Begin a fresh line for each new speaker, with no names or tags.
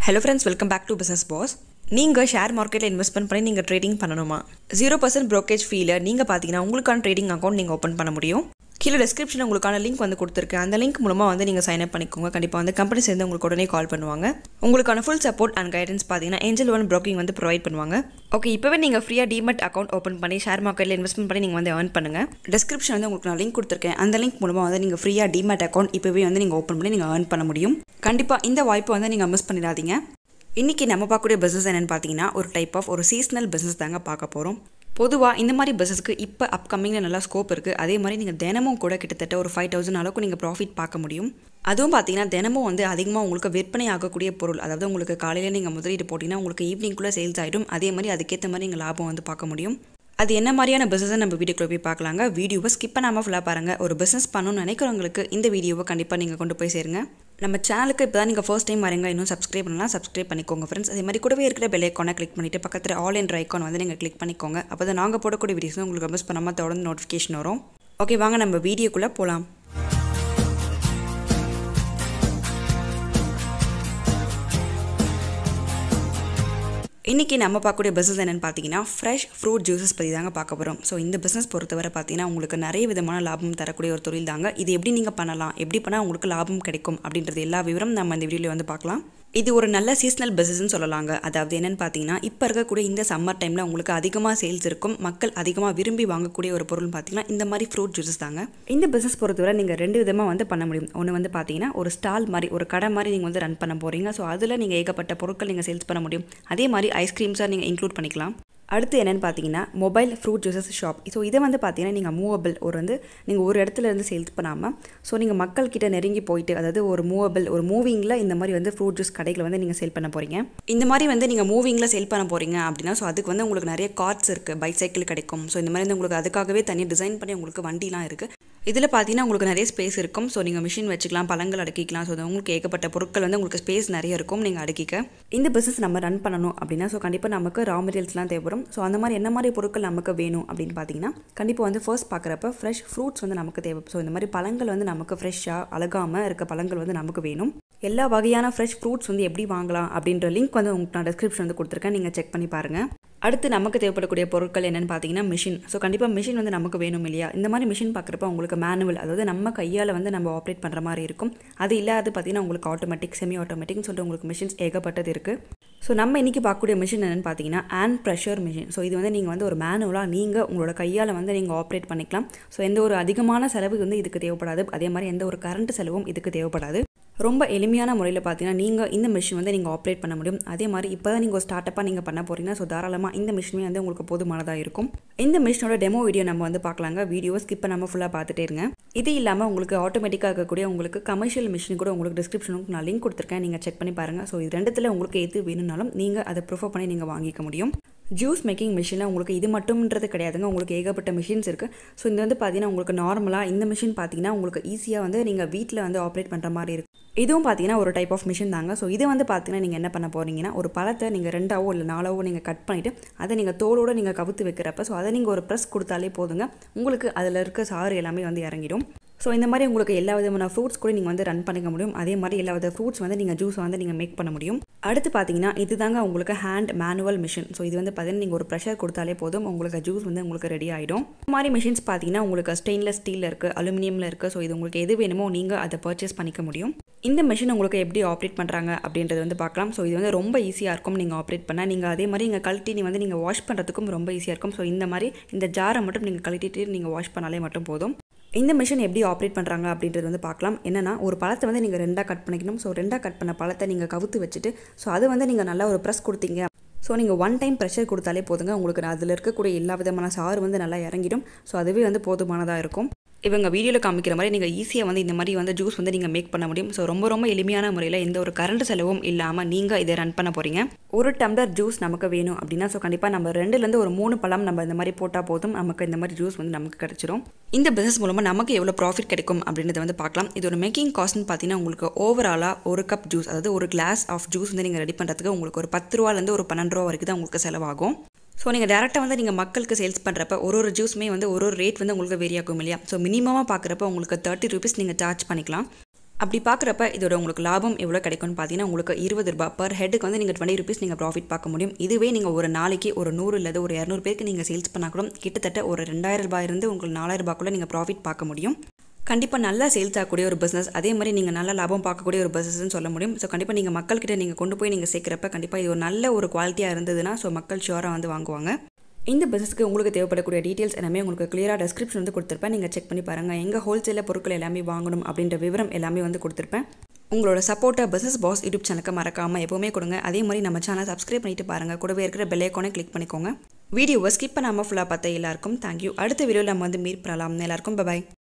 hello friends welcome back to business boss நீங்கள் share மார்க்கெட்டில் investment பண்ணி நீங்கள் ட்ரேடிங் பண்ணணுமா ஜீரோ பர்சன்ட் ப்ரோக்கேஜ் ஃபீல நீங்கள் பார்த்தீங்கன்னா உங்களுக்கான ட்ரேடிங் அக்கௌண்ட் நீங்கள் ஓப்பன் பண்ண முடியும் கீழே டிஸ்கிரிப்ஷனில் உங்களுக்கான லிங்க் வந்து கொடுத்துருக்கேன் அந்த லிங்க் மூலமாக வந்து நீங்கள் சைன் அப் பண்ணிக்கோங்க கண்டிப்பாக வந்து கம்பெனி சேர்ந்து உங்களுக்கு உடனே கால் பண்ணுவாங்க உங்களுக்கான ஃபுல் சப்போர்ட் அண்ட் கைடன்ஸ் பார்த்தீங்கன்னா ஏஞ்சல் ஒன் ப்ரோக்கிங் வந்து ப்ரொவைட் பண்ணுவாங்க ஓகே இப்போவே நீங்கள் ஃப்ரீயாக டிமெட் அக்கௌண்ட் ஓப்பன் பண்ணி ஷேர் மார்க்கெட்டில் இன்வெஸ்ட்மெண்ட் பண்ணி நீங்கள் வந்து ஏர்ன் பண்ணுங்கள் டிஸ்கிரிப்ஷன் வந்து உங்களுக்கு நான் லிங்க் கொடுத்துருக்கேன் அந்த லிங்க் மூலமாக வந்து நீங்கள் ஃப்ரீயாக டிமெட் அக்கௌண்ட் இப்போவே வந்து நீங்கள் ஓப்பன் பண்ணி நீங்கள் ஏர்ன் பண்ண முடியும் கண்டிப்பாக இந்த வாய்ப்பை வந்து நீங்கள் மிஸ் பண்ணிடாதீங்க இன்றைக்கி நம்ம பார்க்கக்கூடிய பிஸ்னஸ் என்னென்னு பார்த்தீங்கன்னா ஒரு டைப் ஆஃப் ஒரு சீசனல் பிஸ்னஸ் தாங்க பார்க்க போகிறோம் பொதுவாக இந்த மாதிரி பிஸ்னஸ்க்கு இப்போ அப்கமிங்கில் நல்லா ஸ்கோப் இருக்குது அதே மாதிரி நீங்கள் தினமும் கூட கிட்டத்தட்ட ஒரு ஃபைவ் தௌசண்ட் அளவுக்கு நீங்கள் ப்ராஃபிட் பார்க்க முடியும் அதுவும் பார்த்தீங்கன்னா தினமும் வந்து அதிகமாக உங்களுக்கு விற்பனை ஆகக்கூடிய பொருள் அதாவது உங்களுக்கு காலையில் நீங்கள் முதலீடு போட்டிங்கன்னா உங்களுக்கு ஈவினிங்குள்ளே சேல்ஸ் ஆகிடும் அதே மாதிரி அதுக்கேற்ற மாதிரி நீங்கள் லாபம் வந்து பார்க்க முடியும் அது என்ன மாதிரியான பிஸ்னஸை நம்ம வீடியோக்குள்ள போய் பார்க்கலாங்க வீடியோவை ஸ்கிப் பண்ணாமல் ஃபுல்லாக பாருங்கள் ஒரு பிஸ்னஸ் பண்ணணும்னு நினைக்கிறவங்களுக்கு இந்த வீடியோவை கண்டிப்பாக நீங்கள் கொண்டு போய் சேருங்க நம்ம சேனலுக்கு இப்போ தான் நீங்கள் ஃபர்ஸ்ட் டைம் வரீங்க இன்னும் சப்ஸ்கிரைப் பண்ணலாம் சப்ஸ்கிரைப் பண்ணிக்கோங்க ஃப்ரெண்ட்ஸ் அதே மாதிரி கூடவே இருக்கிற பெல் ஐக்கானை கிளிக் பண்ணிவிட்டு பக்கத்தில் ஆல் என்ற ஐக்கான் வந்து நீங்கள் கிளிக் பண்ணிக்கோங்க அப்போ தான் நாங்கள் போடக்கூடிய வீடியோஸ் உங்களுக்கு மிஸ் பண்ணாமல் தொடர்ந்து நோட்டிஃபிகேஷன் வரும் ஓகே வாங்க நம்ம வீடியோக்குள்ளே போகலாம் இன்றைக்கி நம்ம பார்க்கக்கூடிய பிஸ்னஸ் என்னென்னு பார்த்தீங்கன்னா ஃப்ரெஷ் ஃப்ரூட் ஜூஸஸ் பற்றி தாங்க பார்க்க போகிறோம் ஸோ இந்த பிஸ்னஸ் பொறுத்தவரை பார்த்தீங்கன்னா உங்களுக்கு நிறைய விதமான லாபம் தரக்கூடிய ஒரு தொழில் தாங்க இது எப்படி நீங்கள் பண்ணலாம் எப்படி பண்ணால் உங்களுக்கு லாபம் கிடைக்கும் அப்படின்றது எல்லா விவரம் நம்ம இந்த வீடியோவில் வந்து பார்க்கலாம் இது ஒரு நல்ல சீசனல் பிஸ்னஸ்னு சொல்லலாங்க அதாவது என்னென்னு பார்த்தீங்கன்னா இப்போ இருக்கக்கூடிய இந்த சம்மர் டைமில் உங்களுக்கு அதிகமாக சேல்ஸ் இருக்கும் மக்கள் அதிகமாக விரும்பி வாங்கக்கூடிய ஒரு பொருள் பார்த்தீங்கன்னா இந்த மாதிரி ஃப்ரூட் ஜூஸஸ் தாங்க இந்த பிஸ்னஸ் பொறுத்தவரை நீங்கள் ரெண்டு விதமாக வந்து பண்ண முடியும் ஒன்று வந்து பார்த்தீங்கன்னா ஒரு ஸ்டால் மாதிரி ஒரு கடை மாதிரி நீங்கள் வந்து ரன் பண்ண போகிறீங்க ஸோ அதில் நீங்கள் ஏகப்பட்ட பொருட்கள் நீங்கள் சேல்ஸ் பண்ண முடியும் அதே மாதிரி ஐஸ்கிரீம்ஸாக நீங்கள் இன்க்ளூட் பண்ணிக்கலாம் அடுத்து என்னென்னு பார்த்தீங்கன்னா mobile fruit juices shop so இதை வந்து பார்த்தீங்கன்னா நீங்கள் மூவபிள் ஒரு வந்து நீங்கள் ஒரு இடத்துல இருந்து சேல்ஸ் பண்ணாமல் ஸோ நீங்கள் மக்கள்கிட்ட நெருங்கி போயிட்டு அதாவது ஒரு மூவபிள் ஒரு மூவிங்கில் இந்த மாதிரி வந்து ஃப்ரூட் ஜூஸ் கடைகளை வந்து நீங்கள் சேல் பண்ண போகிறீங்க இந்த மாதிரி வந்து நீங்கள் மூவிங்கில் சேல் பண்ண போகிறீங்க அப்படின்னா ஸோ அதுக்கு வந்து உங்களுக்கு நிறைய கார்ட்ஸ் இருக்குது பைசைக்கிள் கிடைக்கும் ஸோ இந்த மாதிரி வந்து உங்களுக்கு அதுக்காகவே தனியாக டிசைன் பண்ணி உங்களுக்கு வண்டிலாம் இருக்குது இதில் பார்த்தீங்கன்னா உங்களுக்கு நிறைய ஸ்பேஸ் இருக்கும் ஸோ நீங்கள் மிஷின் வச்சுக்கலாம் பழங்கள் அடுக்கிக்கலாம் ஸோ உங்களுக்கு ஏகப்பட்ட பொருட்கள் வந்து உங்களுக்கு ஸ்பேஸ் நிறைய இருக்கும் நீங்கள் அடுக்கிக்க இந்த பிஸ்னஸ் நம்ம ரன் பண்ணணும் அப்படின்னா ஸோ கண்டிப்பாக நமக்கு ரா மெட்டீரியல்ஸ்லாம் தேவைப்படும் ஸோ அந்த மாதிரி என்ன மாதிரி பொருட்கள் நமக்கு வேணும் அப்படின்னு பார்த்தீங்கன்னா கண்டிப்பாக வந்து ஃபர்ஸ்ட் பார்க்குறப்ப ஃப்ரெஷ் ஃப்ரூட்ஸ் வந்து நமக்கு தேவை ஸோ இந்த மாதிரி பழங்கள் வந்து நமக்கு ஃப்ரெஷ்ஷாக அழகாமல் இருக்க பழங்கள் வந்து நமக்கு வேணும் எல்லா வகையான ஃப்ரெஷ் ஃப்ரூட்ஸ் வந்து எப்படி வாங்கலாம் அப்படின்ற லிங்க் வந்து உங்களுக்கு நான் டிஸ்கிரிப்ஷன் வந்து கொடுத்துருக்கேன் நீங்கள் செக் பண்ணி பாருங்கள் அடுத்து நமக்கு தேவைப்படக்கூடிய பொருட்கள் என்னென்னு பார்த்தீங்கன்னா மிஷின் ஸோ கண்டிப்பாக மிஷின் வந்து நமக்கு வேணும் இல்லையா இந்த மாதிரி மிஷின் பார்க்குறப்ப உங்களுக்கு மேனுவல் அதாவது நம்ம கையால் வந்து நம்ம ஆப்ரேட் பண்ணுற மாதிரி இருக்கும் அது இல்லாத பார்த்தீங்கன்னா உங்களுக்கு ஆட்டோமேட்டிக் செமி ஆட்டோமேட்டிக்னு சொல்லிட்டு உங்களுக்கு மிஷின்ஸ் ஏகப்பட்டது இருக்குது ஸோ நம்ம இன்றைக்கி பார்க்கக்கூடிய மிஷின் என்னென்னு பார்த்தீங்கன்னா ஹேண்ட் ப்ரெஷர் மிஷின் ஸோ இது வந்து நீங்கள் வந்து ஒரு மேனுவலாக நீங்கள் உங்களோட கையால் வந்து நீங்கள் ஆப்ரேட் பண்ணிக்கலாம் ஸோ எந்த ஒரு அதிகமான செலவு வந்து இதுக்கு தேவைப்படாது அதே மாதிரி எந்த ஒரு கரண்ட் செலவும் இதுக்கு தேவைப்படாது ரொம்ப எளிமையான முறையில் பார்த்தீங்கன்னா நீங்கள் இந்த மிஷின் வந்து நீங்கள் ஆப்ரேட் பண்ண முடியும் அதே மாதிரி இப்போ தான் நீங்கள் ஒரு ஸ்டார்ட் அப்பாக நீங்கள் பண்ண போகிறீங்கன்னா ஸோ தாராளமாக இந்த மிஷினே வந்து உங்களுக்கு போதுமானதாக இருக்கும் இந்த மிஷினோட டெமோ வீடியோ நம்ம வந்து பார்க்கலாங்க வீடியோ ஸ்கிப் நம்ம ஃபுல்லாக பார்த்துட்டே இருங்க இது இல்லாமல் உங்களுக்கு ஆட்டோமேட்டிக்காக இருக்கக்கூடிய உங்களுக்கு கமர்ஷியல் மிஷின் கூட உங்களுக்கு டிஸ்கிரிப்ஷனுக்கு நான் லிங்க் கொடுத்துருக்கேன் நீங்கள் செக் பண்ணி பாருங்கள் ஸோ இது ரெண்டுத்தில் உங்களுக்கு எது வேணும்னாலும் நீங்கள் அதை ப்ரிஃபர் பண்ணி நீங்கள் வாங்கிக்க முடியும் ஜூஸ் மேக்கிங் மிஷினில் உங்களுக்கு இது மட்டும்ன்றது கிடையாதுங்க உங்களுக்கு ஏகப்பட்ட மிஷின்ஸ் இருக்குது ஸோ இது வந்து பார்த்தீங்கன்னா உங்களுக்கு நார்மலாக இந்த மிஷின் பார்த்தீங்கன்னா உங்களுக்கு ஈஸியாக வந்து நீங்கள் வீட்டில் வந்து ஆப்ரேட் பண்ணுற மாதிரி இருக்கும் இதுவும் பார்த்தீங்கன்னா ஒரு டைப் ஆஃப் மிஷின் தாங்க ஸோ இது வந்து பார்த்தீங்கன்னா நீங்கள் என்ன பண்ண போகிறீங்கன்னா ஒரு பழத்தை நீங்கள் ரெண்டாவோ இல்லை நாலாவோ நீங்கள் கட் பண்ணிவிட்டு அதை நீங்கள் தோலோடு நீங்கள் கவுத்து வைக்கிறப்ப ஸோ அதை நீங்கள் ஒரு ப்ரெஸ் கொடுத்தாலே போதுங்க உங்களுக்கு அதில் இருக்க சாறு எல்லாமே வந்து இறங்கிடும் ஸோ இந்த மாதிரி உங்களுக்கு எல்லா விதமான ஃப்ரூட்ஸ் கூட நீங்கள் வந்து ரன் பண்ணிக்க முடியும் அதே மாதிரி எல்லா வித ஃப்ரூட்ஸ் வந்து நீங்கள் ஜூஸ் வந்து நீங்கள் மேக் பண்ண முடியும் அடுத்து பார்த்தீங்கன்னா இது தாங்க உங்களுக்கு ஹேண்ட் மேனுவல் மிஷின் ஸோ இது வந்து பார்த்தீங்கன்னா நீங்கள் ஒரு ப்ரெஷர் கொடுத்தாலே போதும் உங்களுக்கு ஜூஸ் வந்து உங்களுக்கு ரெடி ஆகிடும் இந்த மாதிரி மிஷின்ஸ் பார்த்தீங்கன்னா உங்களுக்கு ஸ்டெயின்லெஸ் ஸ்டீலில் இருக்குது அலுமினியமில் இருக்குது ஸோ இது உங்களுக்கு எது வேணுமோ நீங்கள் அதை பர்ச்சேஸ் பண்ணிக்க முடியும் இந்த மிஷின் உங்களுக்கு எப்படி ஆப்ரேட் பண்ணுறாங்க அப்படின்றது வந்து பார்க்கலாம் ஸோ இது வந்து ரொம்ப ஈஸியாக இருக்கும் நீங்கள் ஆப்ரேட் பண்ணால் நீங்கள் அதே மாதிரி நீங்கள் கழட்டி வந்து நீங்கள் வாஷ் பண்ணுறதுக்கும் ரொம்ப ஈஸியாக இருக்கும் ஸோ இந்த மாதிரி இந்த ஜாரை மட்டும் நீங்கள் கழட்டிட்டு நீங்கள் வாஷ் பண்ணாலே மட்டும் போதும் இந்த மிஷின் எப்படி ஆப்ரேட் பண்ணுறாங்க அப்படின்றது வந்து பார்க்கலாம் என்னென்னா ஒரு பழத்தை வந்து நீங்கள் ரெண்டாக கட் பண்ணிக்கணும் ஸோ ரெண்டாக கட் பண்ண பழத்தை நீங்கள் கவுத்து வச்சுட்டு ஸோ அது வந்து நீங்கள் நல்லா ஒரு ப்ரெஸ் கொடுத்தீங்க ஸோ நீங்கள் ஒன் டைம் ப்ரெஷர் கொடுத்தாலே போதுங்க உங்களுக்கு அதில் இருக்கக்கூடிய எல்லா விதமான சாறு வந்து நல்லா இறங்கிடும் ஸோ அதுவே வந்து போதுமானதாக இருக்கும் இவங்க வீடியோவில் காமிக்கிற மாதிரி நீங்கள் ஈஸியாக வந்து இந்த மாதிரி வந்து ஜூஸ் வந்து நீங்கள் மேக் பண்ண முடியும் ஸோ ரொம்ப ரொம்ப எளிமையான முறையில் எந்த ஒரு கரண்ட் செலவும் இல்லாமல் நீங்கள் இதை ரன் பண்ண போகிறீங்க ஒரு டம்ளர் ஜூஸ் நமக்கு வேணும் அப்படின்னா ஸோ கண்டிப்பாக நம்ம ரெண்டுலேருந்து ஒரு மூணு பழம் நம்ம இந்த மாதிரி போட்டால் போதும் நமக்கு இந்த மாதிரி ஜூஸ் வந்து நமக்கு கிடச்சிரும் இந்த பிஸ்னஸ் மூலமாக நமக்கு எவ்வளோ ப்ராஃபிட் கிடைக்கும் அப்படின்றத வந்து பார்க்கலாம் இதோட மேக்கிங் காஸ்ட்னு பார்த்தீங்கன்னா உங்களுக்கு ஓவராலாக ஒரு கப் ஜூஸ் அதாவது ஒரு கிளாஸ் ஆஃப் ஜூஸ் வந்து நீங்கள் ரெடி பண்ணுறதுக்கு உங்களுக்கு ஒரு பத்து ரூபாலேருந்து ஒரு பன்னெண்டு ரூபா வரைக்கும் தான் உங்களுக்கு செலவாகும் ஸோ நீங்கள் டேரெக்டாக வந்து நீங்கள் மக்களுக்கு சேல்ஸ் பண்ணுறப்ப ஒரு ஒரு ஜூஸுமே வந்து ஒரு ஒரு ரேட் வந்து உங்களுக்கு வேரி ஆகும் இல்லையா ஸோ மினிமமாக பார்க்குறப்ப உங்களுக்கு தேர்ட்டி ருபீஸ் நீங்கள் சார்ஜ் பண்ணிக்கலாம் அப்படி பார்க்குறப்ப இதோட உங்களுக்கு லாபம் எவ்வளோ கிடைக்கும்னு பார்த்தீங்கன்னா உங்களுக்கு இருபது ரூபாய் பர் ஹெட்டுக்கு வந்து நீங்கள் டுவெண்ட்டி ருபீஸ் நீங்கள் ப்ராஃபிட் பார்க்க முடியும் இதுவே நீங்கள் ஒரு நாளைக்கு ஒரு நூறு இல்லை ஒரு இரநூறு பேருக்கு நீங்கள் சேல்ஸ் பண்ணால் கூட கிட்டத்தட்ட ஒரு ரெண்டாயிரம் ரூபாயிலிருந்து உங்களுக்கு நாலாயிரம் ரூபாய்க்குள்ள நீங்கள் ப்ராஃபிட் பார்க்க முடியும் கண்டிப்பாக நல்லா சேல்ஸ் ஆகக்கூடிய ஒரு பிஸ்னஸ் அதே மாதிரி நீங்கள் நல்ல லாபம் பார்க்கக்கூடிய ஒரு பிஸ்னஸ்னு சொல்ல முடியும் ஸோ கண்டிப்பாக நீங்கள் மக்கள்கிட்ட நீங்கள் கொண்டு போய் நீங்கள் சேர்க்குறப்ப கண்டிப்பாக இது ஒரு நல்ல ஒரு குவாலிட்டியாக இருந்ததுன்னா ஸோ மக்கள் ஷுவராக வந்து வாங்குவாங்க இந்த பிஸ்னஸ்க்கு உங்களுக்கு தேவைப்படக்கூடிய டீட்டெயில்ஸ் எல்லாமே உங்களுக்கு கிளியராக டெஸ்கிரிப்ஷன் வந்து கொடுத்துருப்பேன் நீங்கள் செக் பண்ணி பாருங்கள் எங்கள் ஹோல்சேலில் பொருட்கள் எல்லாமே வாங்கணும் அப்படின்ற விவரம் எல்லாமே வந்து கொடுத்துருப்பேன் உங்களோட சப்போர்ட்டை பிஸ்னஸ் பாஸ் யூடியூப் சேனலுக்கு மறக்காமல் எப்போவுமே கொடுங்க அதே மாதிரி நம்ம சேனல் சப்ஸ்கிரைப் பண்ணிட்டு பாருங்கள் கூடவே இருக்கிற பெல் ஐக்கானை கிளிக் பண்ணிக்கோங்க வீடியோவை ஸ்கிப் பண்ணாமல் ஃபுல்லாக பார்த்த எல்லாருக்கும் தேங்க்யூ அடுத்த வீடியோவில் நம்ம வந்து மீட் பண்ணலாம் எல்லாருக்கும் பாய்